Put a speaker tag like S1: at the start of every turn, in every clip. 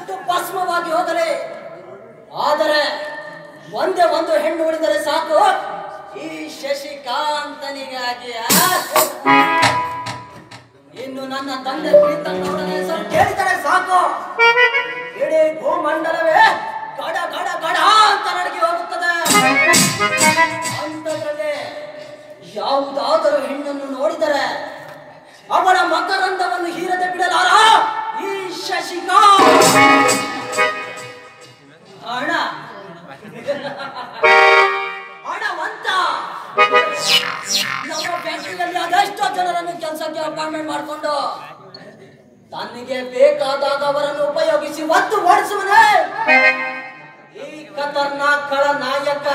S1: ಸುಟ್ಟು ಭಸ್ಮವಾಗಿ ಹೋಗಲಿ ಆದರೆ ಒಂದೇ ಒಂದು ಹೆಣ್ಣು ಉಳಿದರೆ ಸಾಕು ಈ ಶಶಿಕಾಂತನಿಗಾಗಿ ಆ? ಇನ್ನು ನನ್ನ ತಂದೆ ಪ್ರೀತಣ್ಣವರನ್ನ ಹೆಸರು ಕೇಳಿದರೆ ಸಾಕು ಇಡೀ ಭೂಮಂಡಲವೇ ಗಡ ಗಡ ಗಡ ಅಂತ ನಡಗಿ ಹೋಗುತ್ತದೆ ಅಂಥದ್ರಲ್ಲಿ ಯಾವುದಾದರೂ ಹೆಣ್ಣನ್ನು ನೋಡಿದರೆ ಅವಳ ಮಕರಂದವನ್ನು ಹೀರದೆ ಬಿಡಲಾರ ಈ ಶಶಿಕಾ ಹಣ ಹಣವಂತ ನಮ್ಮ ಫ್ಯಾಕ್ಟರಿಯಲ್ಲಿ ಅದೆಷ್ಟೋ ಜನರನ್ನು ಕೆಲಸಕ್ಕೆ ಅಪಾಯಿಂಟ್ಮೆಂಟ್ ಮಾಡಿಕೊಂಡು ತನಗೆ ಬೇಕಾದಾಗ ಅವರನ್ನು ಉಪಯೋಗಿಸಿ ಒತ್ತು ಓಡಿಸುವನೇ ಈ ಖತರ್ನಾಕ್ಗಳ ನಾಯಕ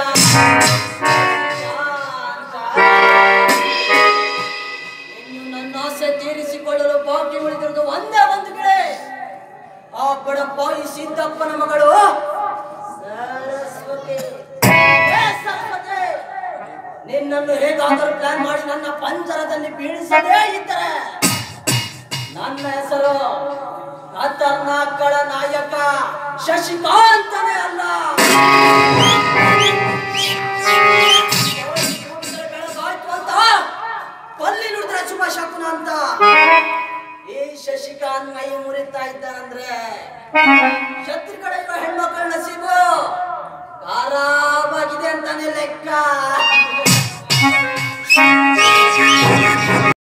S1: ಇನ್ನು ನನ್ನ ಆಸೆ ತೀರಿಸಿಕೊಳ್ಳಲು ಬಾಕಿ ಉಳಿದಿರುವುದು ಒಂದೇ ಒಂದು ಗಿಳೆ ಆ ಬಡಪಾಯಿ ಸಿದ್ದಪ್ಪನ ಮಗಳು ಸರಸ್ವತಿ ಏ ಸರಸ್ವತಿ ನಿನ್ನನ್ನು ಹೇಗಾದರೂ ಪ್ಲಾನ್ ಮಾಡಿ ನನ್ನ ಪಂಜರದಲ್ಲಿ ಬೀಳಿಸದೇ ಇದ್ದರೆ ನನ್ನ ಹೆಸರು ಖತರ್ನಾಕ್ಗಳ ನಾಯಕ ಶಶಿಕಾಂತನೇ ಅಲ್ಲ ಬೆಳಗಾಯ್ತು ಅಂತ ಕೊಲ್ಲಿ ನುಡಿದ್ರೆ ಶುಭ ಶಕುನ ಅಂತ ಈ ಶಶಿಕಾಂತ್ ಮೈ ಮುರಿತಾ ಇದ್ದಾನಂದ್ರೆ ಶತ್ರು ಕಡೆ ಇರೋ ಹೆಣ್ಮಕ್ಳನ್ನ ಸಿಗು